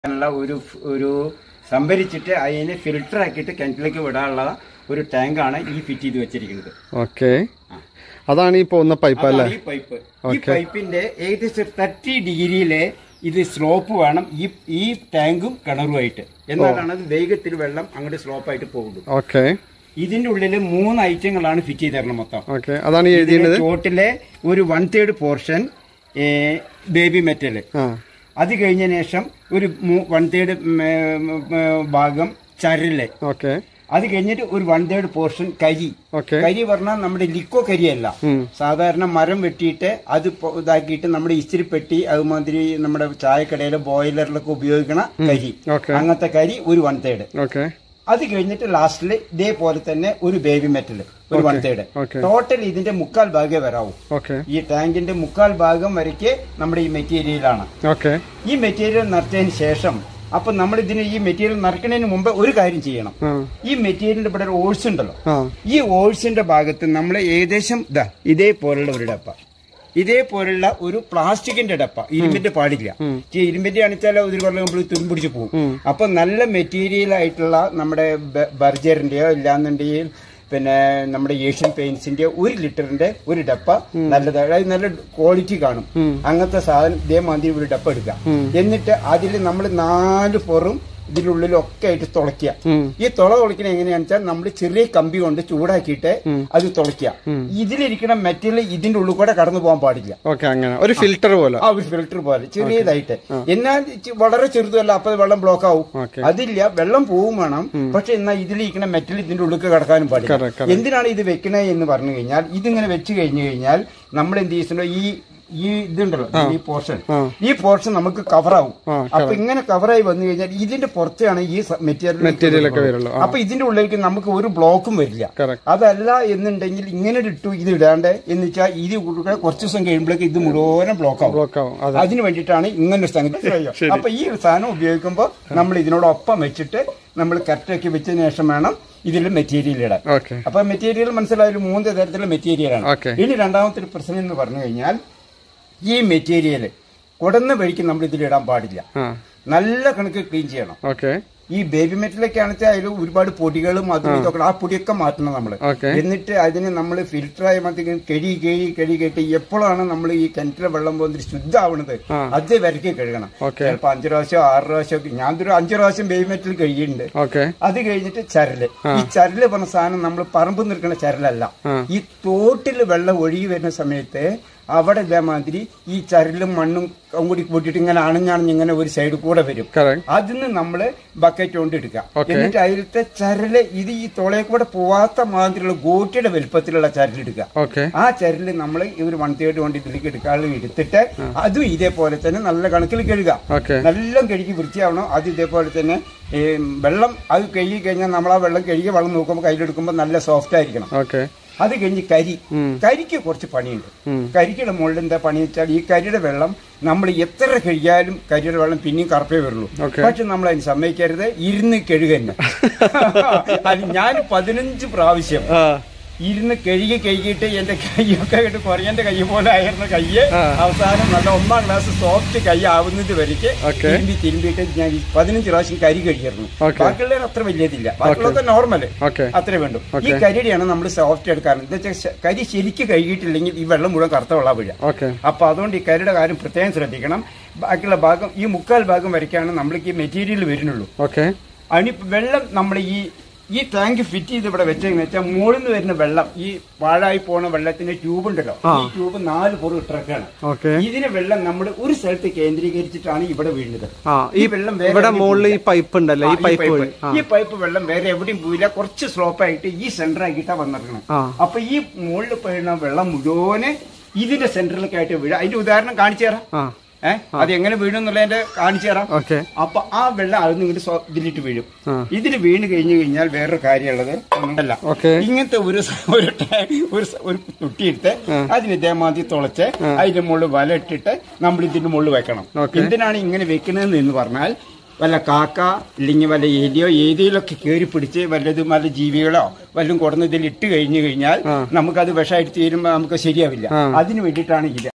ഉള്ള ഒരു ഒരു സംഭരിച്ചിട്ട് അതിനെ ഫിൽട്ടർ ആക്കിയിട്ട് കിണറ്റിലേക്ക് വിടാനുള്ള ഒരു ടാങ്കാണ് ഈ ഫിറ്റ് ചെയ്ത് വെച്ചിരിക്കുന്നത് ഓക്കെ അതാണ് ഈ പോകുന്ന പൈപ്പ് അല്ലേ അതാണ് ഈ പൈപ്പ് ഈ പൈപ്പിന്റെ ഏകദേശം തേർട്ടി ഡിഗ്രിയിലെ ഇത് സ്ലോപ്പ് വേണം ഈ ഈ ടാങ്കും കിണറുമായിട്ട് എന്നാലാണ് അത് വേഗത്തിൽ വെള്ളം അങ്ങോട്ട് സ്ലോപ്പായിട്ട് പോകുള്ളൂ ഓക്കെ ഇതിന്റെ ഉള്ളിൽ മൂന്ന് ഐറ്റങ്ങളാണ് ഫിറ്റ് ചെയ്ത് തരണം മൊത്തം ഓക്കെ അതാണ് ഈ എഴുതിയത് ചോട്ടിലെ ഒരു one third portion baby metal ആ അത് കഴിഞ്ഞ ശേഷം ഒരു വൺ തേർഡ് ഭാഗം ചരല് ഓക്കെ അത് കഴിഞ്ഞിട്ട് ഒരു വൺ തേർഡ് പോർഷൻ കരി ഓക്കെ കരി പറഞ്ഞാൽ നമ്മുടെ ലിക്കോ കരിയല്ല സാധാരണ മരം വെട്ടിയിട്ട് അത് പൊ- ഇതാക്കിയിട്ട് നമ്മുടെ ഇസ്തിരിപ്പെട്ടി അതുമാതിരി നമ്മുടെ ചായക്കടയിലെ ബോയിലറിലൊക്കെ ഉപയോഗിക്കണ കരി ഓക്കെ അങ്ങനത്തെ കരി ഒരു വൺ തേർഡ് ഓക്കെ അത് കഴിഞ്ഞിട്ട് ലാസ്റ്റില് ഇതേപോലെ തന്നെ ഒരു ബേബി മെറ്റൽ ഒരു വൺ തേർഡ് ഓക്കെ ടോട്ടൽ ഇതിന്റെ മുക്കാൽ ഭാഗമേ വരാവൂ ഓക്കെ ഈ ടാങ്കിന്റെ മുക്കാൽ ഭാഗം വരയ്ക്ക് നമ്മുടെ ഈ മെറ്റീരിയലാണ് ഓക്കെ ഈ മെറ്റീരിയൽ നിറച്ചതിന് ശേഷം അപ്പൊ നമ്മൾ ഇതിന് ഈ മെറ്റീരിയൽ നിറക്കുന്നതിന് മുമ്പ് ഒരു കാര്യം ചെയ്യണം ആ ഈ മെറ്റീരിയലിന്റെ ഇവിടെ ഒരു ഓഴ്സ് ഉണ്ടല്ലോ ആ ഈ ഓഴ്സിന്റെ ഭാഗത്ത് നമ്മൾ ഏകദേശം ഇതാ ഇതേപോലുള്ള ഒരു ഡപ്പ ഇതേപോലുള്ള ഒരു പ്ലാസ്റ്റിക്കിന്റെ ഡപ്പ ഇരുമ്പിന്റെ പാടില്ല ഈ ഇരുമ്പിന്റെ അണിച്ചാൽ ഒരു കൊല്ലം നമ്മൾ തുമ്പിടിച്ച് പോകും അപ്പൊ നല്ല മെറ്റീരിയൽ ആയിട്ടുള്ള നമ്മുടെ ബ- ബർജറിന്റെയോ ഇല്ലാന്നുണ്ടെങ്കിൽ പിന്നെ നമ്മുടെ ഏഷ്യൻ പെയിന്റ്സിന്റെ ഒരു ലിറ്ററിന്റെ ഒരു ഡപ്പ നല്ലത് അതായത് നല്ല ക്വാളിറ്റി കാണും അങ്ങനത്തെ സാധനം ഇതേമാതിരി ഒരു ഡപ്പ എടുക്കുക എന്നിട്ട് അതിൽ നമ്മൾ നാല് പുറം ഇതിനുള്ളിലൊക്കെ ആയിട്ട് തുളയ്ക്കുക ഈ തുള തുളയ്ക്കണ എങ്ങനെയാണെന്ന് വെച്ചാൽ നമ്മൾ ചെറിയ കമ്പി കൊണ്ട് ചൂടാക്കിയിട്ട് അത് തുളയ്ക്കുക ഇതിലിരിക്കുന്ന മെറ്റൽ ഇതിന്റെ ഉള്ളിൽ കൂടെ കടന്നു പോകാൻ പാടില്ല ഓക്കെ അങ്ങനെ ഒരു ഫിൽറ്റർ പോലെ ആ ഒരു ഫിൽറ്റർ പോലെ ചെറിയതായിട്ട് എന്നാൽ ചെ- വളരെ ചെറുതല്ല അപ്പൊ വെള്ളം ബ്ലോക്ക് ആവും ഓക്കെ അതില്ല വെള്ളം പോവും വേണം പക്ഷെ എന്നാൽ ഇതിലിരിക്കുന്ന മെറ്റൽ ഇതിന്റെ ഉള്ളിൽ കടക്കാനും പാടില്ല Correct, correct. എന്തിനാണ് ഇത് വെക്കണേ എന്ന് പറഞ്ഞു കഴിഞ്ഞാൽ ഇതിങ്ങനെ വെച്ച് കഴിഞ്ഞു കഴിഞ്ഞാൽ നമ്മൾ എന്ത് ചെയ്യുന്നുണ്ടോ ഈ ഈ ഇതുണ്ടല്ലോ ഈ പോർഷൻ ആ. ഈ പോർഷൻ നമുക്ക് കവറാവും ആ, അപ്പൊ ഇങ്ങനെ കവറായി വന്നു കഴിഞ്ഞാൽ ഇതിന്റെ പുറത്താണ് ഈ മെറ്റീരിയൽ മെറ്റീരിയൽ ഒക്കെ വരുള്ളൂ ആ അപ്പൊ ഇതിന്റെ ഉള്ളിലേക്ക് നമുക്ക് ഒരു ബ്ലോക്കും വരില്ല കറക്റ്റ് അതല്ല എന്നുണ്ടെങ്കിൽ ഇങ്ങനെ ഒരു ഇട്ടു ഇത് ഇടാണ്ട് എന്ന് വെച്ചാൽ ഇത് കൊടുക്കാൻ കുറച്ച് ദിവസം കഴിയുമ്പോഴേക്ക് ഇത് മുഴുവൻ ബ്ലോക്ക് ആവും ബ്ലോക്ക് ആവും അതെ അതിന് വേണ്ടിയിട്ടാണ് ഇങ്ങനെ ഒരു സംഗതി അപ്പൊ ഈ ഒരു സാധനം ഉപയോഗിക്കുമ്പോൾ നമ്മൾ ഇതിനോടൊപ്പം വെച്ചിട്ട് നമ്മൾ കറക്റ്റാക്കി വെച്ചതിന് ശേഷം വേണം ഇതിൽ മെറ്റീരിയൽ ഇടാൻ ഓക്കെ അപ്പൊ മെറ്റീരിയൽ മനസ്സിലായാലും മൂന്ന് തരത്തിലുള്ള മെറ്റീരിയലാണ് ഓക്കെ ഇനി രണ്ടാമത്തെ ഒരു പ്രശ്നം എന്ന് പറഞ്ഞു കഴിഞ്ഞാൽ ഈ മെറ്റീരിയൽ കുടന്ന വഴിക്ക് നമ്മൾ ഇതിലിടാൻ പാടില്ല ആ നല്ല കണക്ക് ക്ലീൻ ചെയ്യണം ഓക്കെ ഈ ബേബി മെറ്റലൊക്കെ ആണെച്ചാൽ അതിൽ ഒരുപാട് പൊടികളും അതും ഇതൊക്കെ ആ പൊടിയൊക്കെ മാറ്റണം നമ്മൾ ഓക്കെ എന്നിട്ട് അതിന് നമ്മൾ ഫിൽറ്ററായി മതി കഴുകി കഴുകി കഴുകി കേട്ട് എപ്പോഴാണ് നമ്മൾ ഈ കിണറ്റിലെ വെള്ളം പോകുന്നത് ശുദ്ധമാവണത് ആ. അത് വരയ്ക്ക് കഴുകണം ഓക്കെ ചിലപ്പോ അഞ്ചു പ്രാവശ്യം ആറ് പ്രാവശ്യം ഒക്കെ ഞാനൊരു അഞ്ചു പ്രാവശ്യം ബേബി മെറ്റൽ കഴുകിയിട്ടുണ്ട് ഓക്കെ അത് കഴിഞ്ഞിട്ട് ചരല് ഈ ചരല് പറഞ്ഞ സാധനം നമ്മൾ പറമ്പ് നിൽക്കുന്ന ചരലല്ല ആ. ഈ തോട്ടിൽ വെള്ളം ഒഴുകി വരുന്ന സമയത്ത് അവിടെ ഇതേമാതിരി ഈ ചരലും മണ്ണും കൂടി കൂട്ടിയിട്ട് ഇങ്ങനെ അണഞ്ഞാണഞ്ഞ് ഇങ്ങനെ ഒരു സൈഡ് കൂടെ വരും കറക്റ്റ് അതിന് നമ്മള് ബക്കറ്റ് കൊണ്ട് എടുക്കുക Okay. എന്നിട്ട് അതിലത്തെ ചരല് ഇത് ഈ തുളയെ കൂടെ പോവാത്ത മാതിരിയുള്ള ഗോട്ടിയുടെ വലുപ്പത്തിലുള്ള ചരലെടുക്കുക ഓക്കെ ആ ചരല് നമ്മൾ ഒരു വൺ തേർഡ് കൊണ്ട് ഇതിലേക്ക് എടുക്കാനുള്ള എടുത്തിട്ട് അതും ഇതേപോലെ തന്നെ നല്ല കണക്കിൽ കഴുകുക ഓക്കെ നല്ല കഴുകി വൃത്തിയാവണം അത് ഇതേപോലെ തന്നെ ഈ വെള്ളം അത് കഴുകി കഴിഞ്ഞാൽ നമ്മൾ ആ വെള്ളം കഴുകി വെള്ളം നോക്കുമ്പോൾ കയ്യിലെടുക്കുമ്പോൾ നല്ല സോഫ്റ്റ് ആയിരിക്കണം ഓക്കെ അത് കഴിഞ്ഞ് കരി ഉം. കരിക്ക് കുറച്ച് പണിയുണ്ട് ഉം. കരിക്കുടെ മുകളിൽ എന്താ പണി വെച്ചാൽ ഈ കരിയുടെ വെള്ളം നമ്മൾ എത്ര കഴുകിയാലും കരിയുടെ വെള്ളം പിന്നെയും കറുപ്പേ വരുള്ളൂ Okay. പക്ഷെ നമ്മൾ അതിന് സമ്മതിക്കരുത് ഇരുന്ന് കഴുക തന്നെ അത് ഞാൻ പതിനഞ്ച് പ്രാവശ്യം ആ ഇരുന്ന് കഴുകി കഴുകിയിട്ട് എന്റെ കൈയൊക്കെ ആയിട്ട് കുറയന്റെ കൈ പോലെ ആയിരുന്ന കയ്യ് ആ. അവസാനം നല്ല ഒന്നാം ക്ലാസ് സോഫ്റ്റ് കൈ ആവുന്നത് വരയ്ക്ക് Okay. തിരുമ്പി തിരുമ്പിയിട്ട് ഞാൻ ഈ പതിനഞ്ച് പ്രാവശ്യം കരി കഴിയായിരുന്നു Okay. ബാക്കിയുള്ളവർ അത്ര വലിയതില്ല ബാക്കിയുള്ളതൊക്കെ നോർമൽ ഓക്കെ അത്രേ വേണ്ടു ഈ Okay. കരിയുടെയാണ് നമ്മൾ സോഫ്റ്റ് എടുക്കാറ് എന്താ വെച്ചാൽ കരി ശരിക്ക് കഴുകിയിട്ടില്ലെങ്കിൽ ഈ വെള്ളം മുഴുവൻ കറുത്ത വെള്ളം വീഴുക ഓക്കെ അപ്പൊ അതുകൊണ്ട് ഈ കരിയുടെ കാര്യം പ്രത്യേകം ശ്രദ്ധിക്കണം ബാക്കിയുള്ള ഭാഗം ഈ മുക്കാൽ ഭാഗം വരയ്ക്കാണ് നമ്മൾക്ക് ഈ മെറ്റീരിയൽ വരുന്നുള്ളൂ ഓക്കെ അണി വെള്ളം നമ്മൾ ഈ ഈ ടാങ്ക് ഫിറ്റ് ചെയ്ത് ഇവിടെ വെച്ചതെന്ന് വെച്ചാൽ മുകളിൽ നിന്ന് വരുന്ന വെള്ളം ഈ പാഴായി പോണ വെള്ളത്തിന്റെ ട്യൂബ് ഉണ്ടല്ലോ ആ. ഈ ട്യൂബ് നാല് പുറം ഇട്ടിറക്കാണ് ഓക്കെ ഇതിന് വെള്ളം നമ്മൾ ഒരു സ്ഥലത്ത് കേന്ദ്രീകരിച്ചിട്ടാണ് ഇവിടെ വീഴുന്നത് ആ ഈ ഈ വെള്ളം വേറെ ഇവിടെ എവിടെയും മുകളിൽ ഈ പോവില്ല. പൈപ്പ് ഉണ്ടല്ലോ ആ, ഈ പൈപ്പ് വഴി ആ ഈ പൈപ്പ് വെള്ളം വേറെ എവിടെയും പോയില്ല കുറച്ച് സ്ലോപ്പ് ആയിട്ട് ഈ സെന്റർ ആക്കിയിട്ടാ വന്നിരിക്കണം ആ അപ്പൊ ഈ മുകളിൽ പോയിരുന്ന വെള്ളം മുഴുവനെ ഇതിന്റെ സെന്ററിലൊക്കെ ആയിട്ട് വീഴുക അതിന്റെ ഉദാഹരണം കാണിച്ചു തരാം ആ ഏഹ് അത് എങ്ങനെ വീഴും എന്നുള്ളതിന്റെ കാണിച്ചു തരാം ഓക്കെ അപ്പൊ ആ വെള്ളം അത് ഇങ്ങോട്ട് സ്വ- ഇതിലിട്ട് വീഴും ആ. ഇതിൽ വീണ് കഴിഞ്ഞു കഴിഞ്ഞാൽ വേറൊരു കാര്യമുള്ളത് ഒന്നുമല്ല ഓക്കെ ഇങ്ങനത്തെ ഒരു സ- ഒരു ടാ- ഒരു സ- ഒരു തുട്ടിയെടുത്ത് അതിന് ഇതേമാതിരി തുളച്ച് അതിന്റെ മുകളിൽ വല ഇട്ടിട്ട് നമ്മൾ ഇതിന്റെ മുകളിൽ വെക്കണം Okay. എന്തിനാണ് ഇങ്ങനെ വെക്കണതെന്ന് എന്ന് പറഞ്ഞാൽ വല്ല കാക്ക ഇല്ലെങ്കിൽ വല്ല എലിയോ ഏതിലൊക്കെ കയറി പിടിച്ച് വല്ലതും വല്ല ജീവികളോ വല്ലതും കൊടുന്ന് ഇതിൽ ഇട്ട് കഴിഞ്ഞു കഴിഞ്ഞാൽ ആ. നമുക്കത് വിഷമായിട്ട് തീരുമ്പോൾ നമുക്ക് ശരിയാവില്ല ആ. അതിന് വേണ്ടിയിട്ടാണ് ഇത്